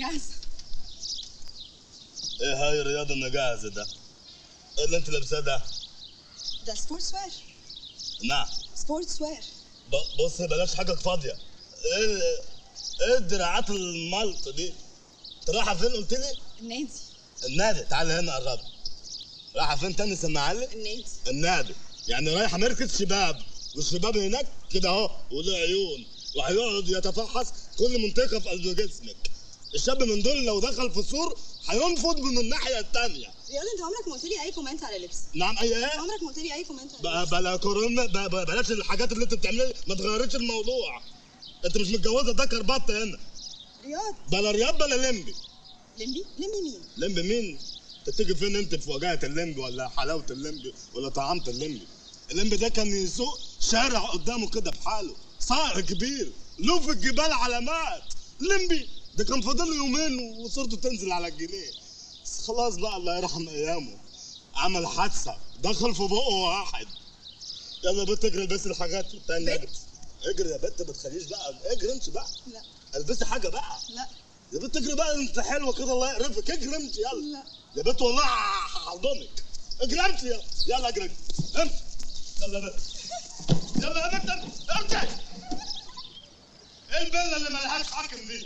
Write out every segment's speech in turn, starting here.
جاهزه ايه هاي الرياضة انه جاهزة ده ايه اللي انت لابساه ده ده سبورتس وير نعم سبورتس وير ب- بص بلاش حاجة فاضية ايه ال- ايه الدراعات الملط دي انت رايحة فين قلت لي النادي النادي تعالى هنا قرب رايحة فين تاني سمع لي النادي النادي يعني رايحة مركز شباب والشباب هناك كده اهو وله عيون وهيقعد يتفحص كل منطقة في قلب جسمك الشاب من دول لو دخل في سور هينفض من الناحية التانية رياض انت عمرك ما قلت لي اي كومنت على لبسي نعم اي ايه عمرك ما قلت لي اي كومنت على بقى لبسي بلا كورونا بقى بقى بلاش الحاجات اللي انت بتعملها ما تغيرش الموضوع انت مش متجوزه ده كربط هنا رياض بلا رياض بلا لمبي لمبي لمبي مين لمبي مين انت تيجي فين انت في وجاهه اللمبي ولا حلاوه اللمبي ولا طعامه اللمبي اللمبي ده كان يسوق شارع قدامه كده بحاله صائغ كبير له في الجبال علامات لمبي ده كان فاضل له يومين وصورته تنزل على الجنيه بس خلاص بقى الله يرحم ايامه عمل حادثه دخل في بقه واحد يلا يا بنت اجري البسي الحاجات التانية بنت؟ اجري يا بنت ما تخليش بقى اجري انت بقى لا البسي حاجه بقى لا يا بنت اجري بقى انت حلوه كده الله يقرفك اجري انت يلا لا يا بنت والله هحضنك اجري انت يلا يلا اجري امشي يلا يا بنت يلا يا بنت امشي ايه البله اللي ملهاش حاكم دي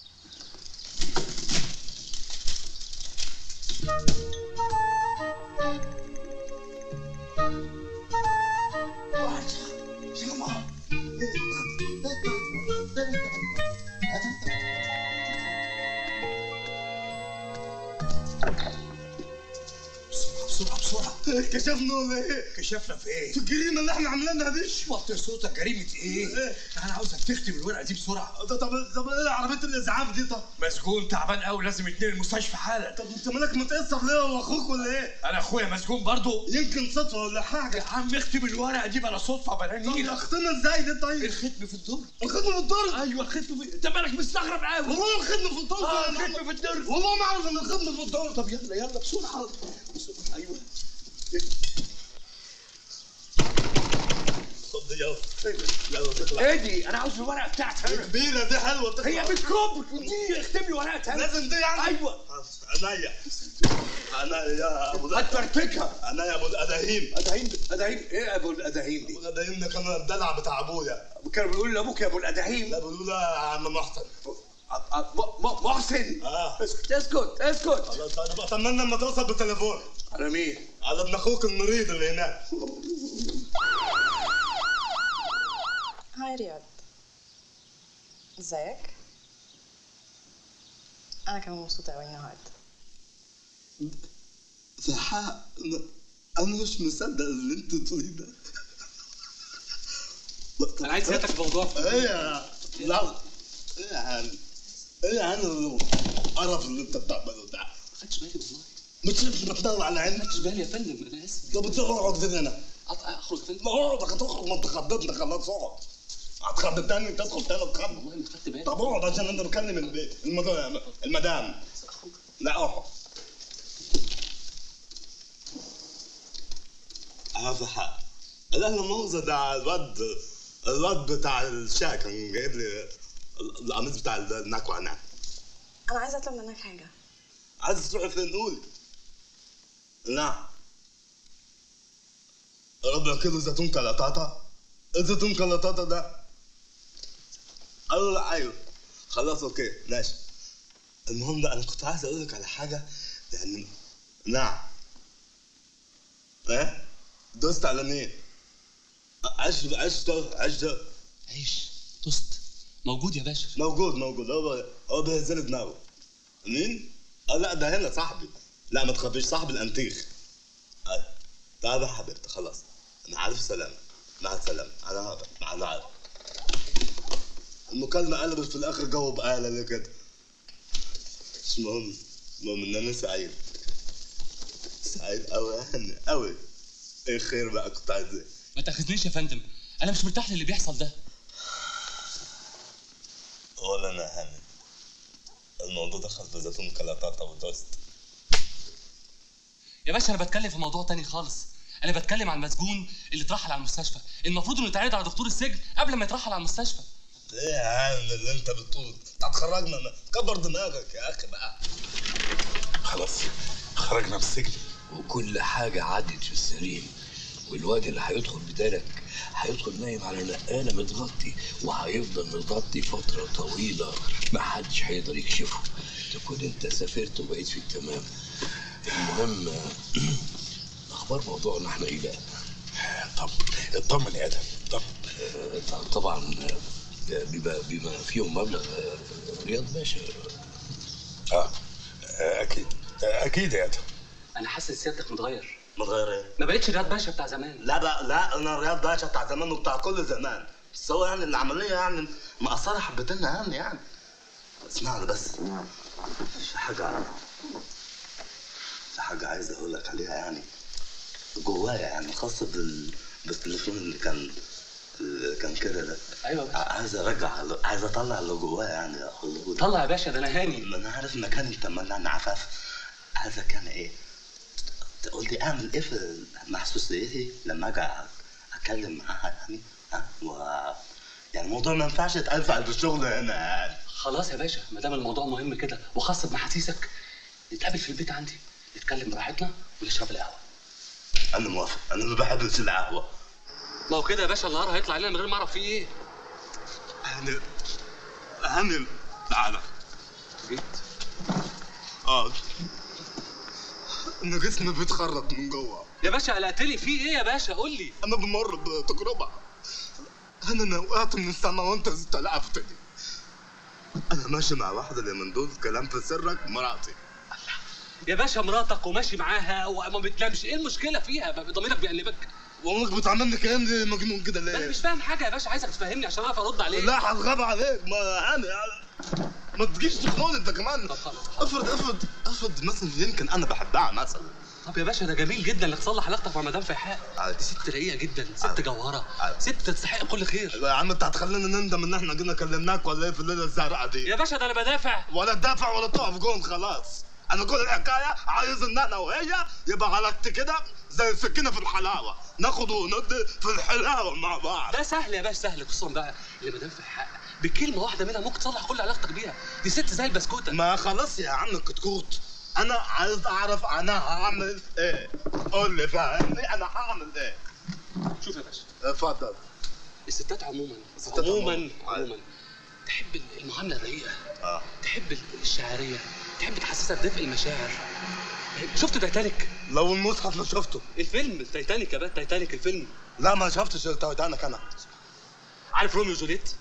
بسرعة بسرعة كشفنا ولا ايه؟ كشفنا في ايه؟ في الجريمه اللي احنا عاملينها دي وطي صوتك جريمة ايه؟ إيه؟ انا عاوزك تكتب الورقة دي بسرعة طب طب طب ايه عربيه الاسعاف دي طب؟ مسجون تعبان قوي لازم يتنقل المستشفى حالا طب انت مالك متاثر ليه هو اخوك ولا ايه؟ انا اخويا مسجون برضه يمكن صدفه ولا يا حاجه عم اكتب الورقة دي بلا صدفة بلا طب نيلة اختنا ازاي دي طيب؟ الختم في الدور الختم في الدرج ايوه الختم في انت مالك مستغرب قوي والله الختم في الدرج اه يا محمد. الختم في الدور والله ما اعرف ان الختم في الدرج طب يلا يلا بسرعة بسرعة ايوه خد يلا يلا تطلع ايه دي؟ انا عاوز الورقة بتاعتي انا كبيرة دي حلوة تطلع هي مش كوب دي اكتب لي ورقة انا لازم دي يعني ايوه عينيا عينيا يا ابو ده هتفرتكها عينيا يا ابو الاداهيم اداهيم اداهيم ايه يا ابو الاداهيم دي؟ ابو الاداهيم ده كان الدلع بتاع ابويا كانوا بيقولوا لابوك يا ابو الاداهيم لا بيقولوا له يا عم محسن أ- أ- م- م- محسن اه اسكت اسكت اسكت خلاص انا بتمنى لما توصل بالتليفون على مين؟ على ابن اخوك المريض اللي هناك هاي رياض ازيك انا كمان مبسوطه قوي النهارده صح انا مش مصدق اللي انت بتقوليه ده انا عايز سيادتك في موضوع ايه يا لا ايه يا هاني ايه يا هاني القرف اللي انت بتعمله ده ما خدتش بالي والله مش مش بتطلع على ما عينك خدتش بالي يا فندم انا اسف طب بتقعد فين هنا أط- اخرج يا فندم ما اقعد هتخرج ما انت خضتني خلاص اقعد هتخض تاني تدخل تاني تخض والله ما خدت بالي طب اقعد عشان انا بكلم البيت المد- المدام اخرج لا اقعد هذا حق لا لا مؤاخذة ده الواد الواد بتاع الشاي كان جايب لي القميص بتاع النكوة هناك انا عايزه اطلب منك حاجه عايز تروحي فين قولي نعم ربع كيلو زيتون كلاطاطا الزيتون كلاطاطا ده قالوا لا ايوه خلاص اوكي ماشي المهم بقى انا كنت عايز اقول لك على حاجه يعني نعم ايه دوست على مين عيش عيش عيش ده عيش توست موجود يا باشا موجود موجود هو هو بيهزل دماغه مين؟ اه لا ده هنا صاحبي لا ما تخافيش صاحبي الانتيخ آه. تعال يا حبيبتي خلاص انا عارف سلام مع السلامة انا هذا مع العارف المكالمة قلبت في الاخر جو بقالة ليه كده مش مهم المهم ان انا سعيد سعيد قوي يعني قوي ايه خير بقى كنت عايز ايه ما تاخذنيش يا فندم انا مش مرتاح للي بيحصل ده ولا انا هاني الموضوع دخل في زيتون كلاطاطا ودوست يا باشا انا بتكلم في موضوع تاني خالص انا بتكلم عن المسجون اللي اترحل على المستشفى المفروض انه يتعرض على دكتور السجن قبل ما يترحل على المستشفى ايه يا عم اللي انت بتقوله هتخرجنا من- كبر دماغك يا اخي بقى خلاص خرجنا من السجن وكل حاجة عدت في السليم والواد اللي هيدخل بدالك هيدخل نايم على نقالة متغطي وهيفضل متغطي فترة طويلة محدش هيقدر يكشفه تكون انت سافرت وبقيت في التمام المهم اخبار موضوعنا احنا ايه بقى؟ طب اطمن يا ادم طب آه، طبعا آه، بما بما فيهم مبلغ آه، رياض باشا اه اكيد اكيد يا ادم انا حاسس سيادتك متغير متغير ايه؟ ما بقتش رياض باشا بتاع زمان لا بقى لا انا رياض باشا بتاع زمان وبتاع كل زمان بس هو يعني العمليه يعني مقصره حبتين يعني يعني اسمعني بس في حاجه في حاجه عايز اقول لك عليها يعني جوايا يعني خاصه بال بالتليفون اللي كان اللي كان كده ده ايوه يا باشا عايز ارجع عايز اطلع اللي جوايا يعني اقوله لك. طلع يا باشا ده انا هاني ما انا عارف مكان انت منعني عفاف عايزك يعني ايه تقول لي اعمل ايه في محسوسيتي لما اجي اتكلم معاها يعني ها و يعني الموضوع ما ينفعش يتقال في قلب الشغل هنا يعني خلاص يا باشا ما دام الموضوع مهم كده وخاص بمحاسيسك نتقابل في البيت عندي نتكلم براحتنا ونشرب القهوه انا موافق انا ما بحبش القهوه ما هو كده يا باشا النهار هيطلع علينا من غير ما اعرف فيه ايه يعني يعني تعالى جيت اه ان جسمي بيتخرط من جوه يا باشا قلقتني فيه ايه يا باشا قول لي انا بمر بتجربه انا أنا وقعت من السما وانت استلعبتني انا ماشي مع واحده اللي من دول كلام في سرك مراتي يا باشا مراتك وماشي معاها وما بتنامش ايه المشكله فيها ضميرك بيأنبك وامك بتعملني كلام زي مجنون كده انا ليه؟ مش فاهم حاجه يا باشا عايزك تفهمني عشان اعرف ارد عليك لا هتغاب عليك ما انا ما تجيش تخنقني انت كمان طب خلاص. افرض افرض افرض مثلا يمكن انا بحبها مثلا طب يا باشا ده جميل جدا انك تصلح علاقتك مع مدام فيحاء عادي. دي ست رقيقه جدا ست عادي. جوهره عادي. ست تستحق كل خير يا عم انت هتخلينا نندم ان احنا جينا كلمناك ولا ايه في الليله الزرقاء دي يا باشا ده انا بدافع ولا تدافع ولا تقف جون خلاص انا كل الحكايه عايز ان انا وهي يبقى علاقتي كده زي السكينه في الحلاوه ناخد وندي في الحلاوه مع بعض ده سهل يا باشا سهل خصوصا بقى اللي مدام فيحاء بكلمه واحده منها ممكن تصلح كل علاقتك بيها دي ست زي البسكوته ما خلاص يا عم كتكوت انا عايز اعرف انا هعمل ايه قول لي فهمني انا هعمل ايه شوف يا باشا اتفضل الستات عموما الستات عموما عموماً. عموما تحب المعامله الرقيقه اه تحب الشعريه تحب تحسسك دفء المشاعر شفت تايتانيك لو المصحف ما شفته الفيلم تايتانيك يا باشا تايتانيك الفيلم لا ما شفتش التايتانيك انا عارف روميو وجوليت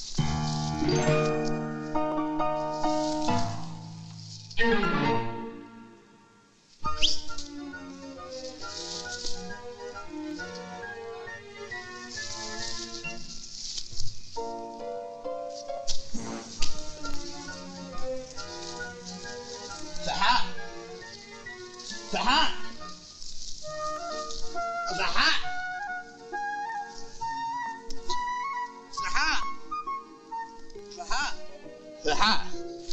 سحاء سحاء سحاء سحاء سحاء سحاء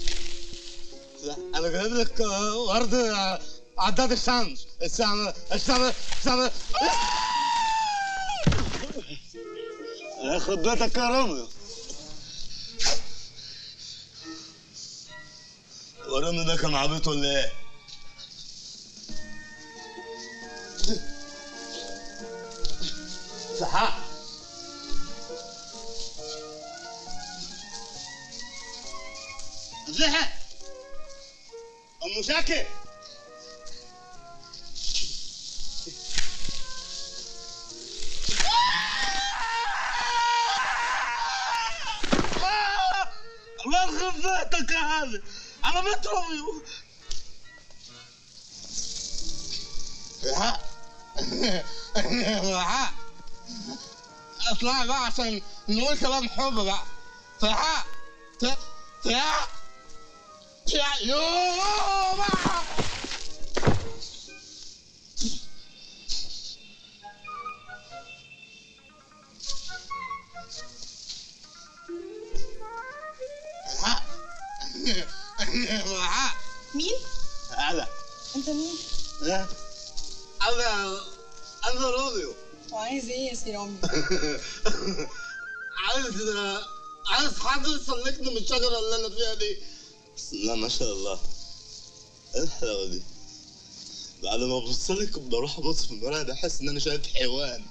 انا جايب لك آه، ورد آه، عداد الشمس الشمس الشمس الشمس يخرب بيتك يا روميو ورامي ده كان عبيط ولا ايه؟ سحاء زهق ام شاكر الله يخرب بيتك يا هذا انا متروي لا لا اطلع بقى عشان نقول كلام حب بقى تعال تعال تعال يوه بقى لا مين؟ هلا انت مين؟ لا انا انا روميو وعايز ايه يا سي رامي؟ عايز عايز حد يسلكني من الشجره اللي انا فيها دي بسم الله ما شاء الله ايه الحلاوه دي بعد ما ببص لك بروح ابص في المرايه بحس ان انا شايف حيوان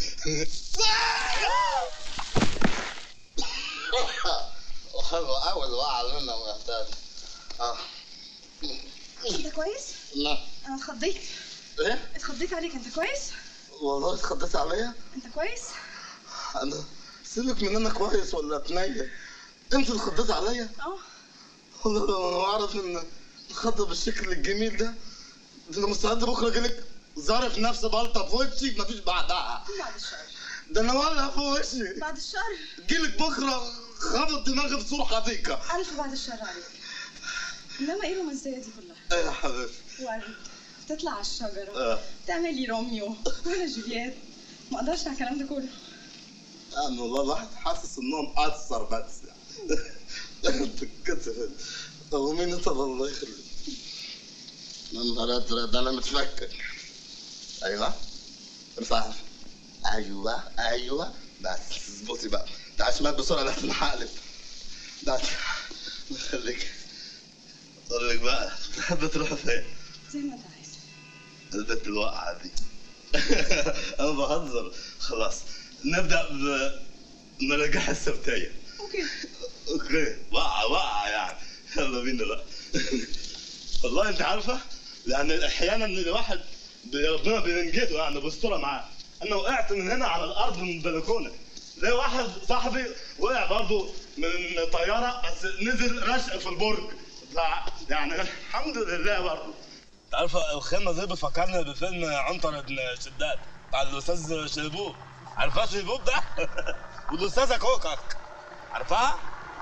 حلو قوي الوقعه اللي انا وقعتها اه انت كويس؟ لا انا اتخضيت ايه اتخضيت عليك انت كويس؟ والله اتخضيت عليا انت كويس؟ انا سيبك من انا كويس ولا بنية انت اللي خضيت عليا اه والله لو انا اعرف ان الخضه بالشكل الجميل ده ده انا مستعد بكره اجيلك ظارف نفسي بلطه في وشي مفيش بعدها بعد الشر ده انا ولع في وشي بعد الشر جيلك بكره خبط دماغي في سور حديقه ألف بعد الشر عليك إنما إيه الرومانسية دي كلها؟ ايه يا حبيبي ورد تطلع على الشجرة اه تعملي روميو وأنا جولييت ما أقدرش على الكلام ده كله يعني والله الواحد حاسس انهم اثر بس يعني انت كتفت طب ومين انت الله يخليك يا نهار ازرق ده انا متفكر ايوه ارفع ايوه ايوه بس اظبطي بقى تعال شمال بسرعه لحسن هقلب تعال الله يخليك اقول لك بقى تحب تروح فين؟ زي ما أنت عايز البت الواقعة دي أنا بهزر خلاص نبدأ بمراجعة السبتية أوكي أوكي واقعة واقعة يعني يلا بينا بقى والله أنت عارفة لأن أحيانا الواحد بي- ربنا بينجده يعني بيسترها معاه أنا وقعت من هنا على الأرض من البلكونة زي واحد صاحبي وقع برضه من طيارة بس نزل رشق في البرج ف- يعني الحمد لله برضه تعرف الخيمة دي بفكرني بفيلم عنتر بن شداد بتاع الأستاذ شيبوب عارفها شيبوب ده؟ والأستاذة كوكك عارفها؟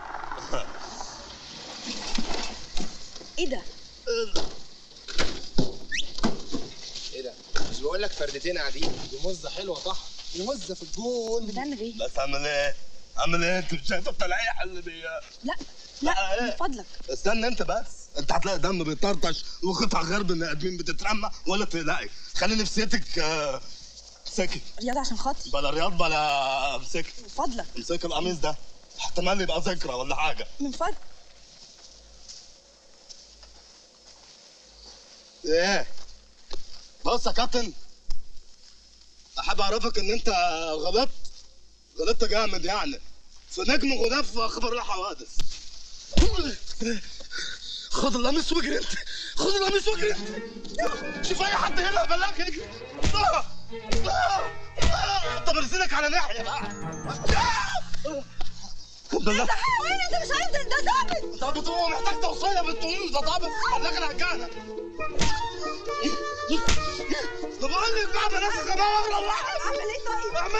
إيه ده؟ ايه ده؟ مش بقول لك فردتين قاعدين دي مزه حلوه طح دي مزه في الجون بتعمل إيه؟ بس أعمل إيه؟ أعمل إيه؟ أنت مش شايف التلقيح اللي بي لا لا، لا إيه؟ من فضلك استنى أنت بس أنت هتلاقي دم بيطرطش وقطع غير بني آدمين بتترمى ولا تلاقي خلي نفسيتك آه، سكت رياضة عشان خاطري بلا رياض بلا امسك من فضلك امسك القميص ده احتمال يبقى ذكرى ولا حاجة من فضلك ايه بص يا كابتن احب اعرفك ان انت غلطت غلطت جامد يعني في نجم غلاف في اخبار الحوادث خد القميص واجري انت خد القميص واجري انت شوف اي حد هنا بلاك اجري آه. آه. آه. طب ارسلك على ناحيه بقى بلاك وين أنت مش عايز ده ثابت طب بتقول محتاج توصيه بتقول ده طب خليك الهجانه طب اقول لك بقى بلاش غباوه اغرى واحد أعمل إيه طيب؟ اعمل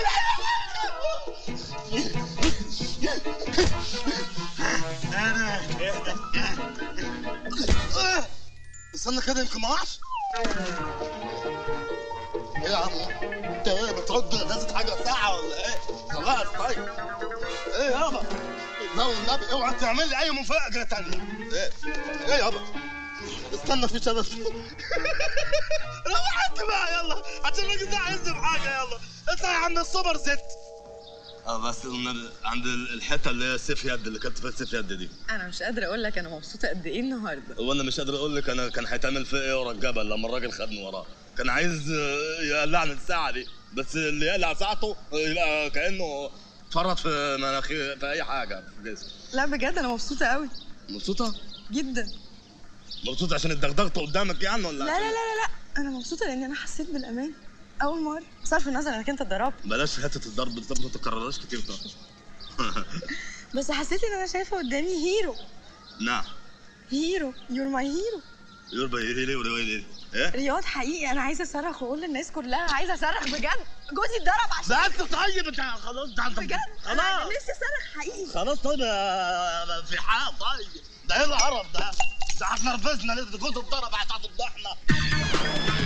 ايه استنى كده يمكن ما وقعش ايه يا عم انت ايه بترد لازم حاجه ساعه ولا ايه خلاص طيب ايه يابا لا والنبي اوعى تعمل لي اي مفاجاه تانية ايه ايه يابا استنى في شباب روح انت بقى يلا عشان الراجل ده عايز بحاجه يلا اطلع يا عم السوبر ست اه بس النبي عند الحته اللي هي سيف يد اللي كانت في سيف يد دي انا مش قادره اقول لك انا مبسوطه قد ايه النهارده وانا مش قادر اقول لك انا كان هيتعمل في ايه ورا الجبل لما الراجل خدني وراه كان عايز آه، يقلعني الساعه دي بس اللي يقلع ساعته آه، يبقى كانه فرط في مناخير في اي حاجه في جسمه لا بجد انا مبسوطه قوي مبسوطه جدا مبسوطه عشان اتدغدغت قدامك يعني ولا لا لا لا لا لا انا مبسوطه لان انا حسيت بالامان اول مره بصرف النظر انك انت اتضربت بلاش حته الضرب دي طب ما تكررهاش كتير طب بس حسيت ان انا شايفه قدامي هيرو نعم هيرو يور ماي هيرو يربى ايه ليه ولا ايه ايه رياض حقيقي انا عايزه اصرخ واقول للناس كلها عايزه اصرخ بجد جوزي اتضرب عشان ده انت طيب انت خلاص ده انت بجد انا خلاص نفسي اصرخ حقيقي خلاص طيب يا- في حال طيب ده ايه القرف ده؟ ده هتنرفزنا ليه؟ ده جوز اتضرب هتفضحنا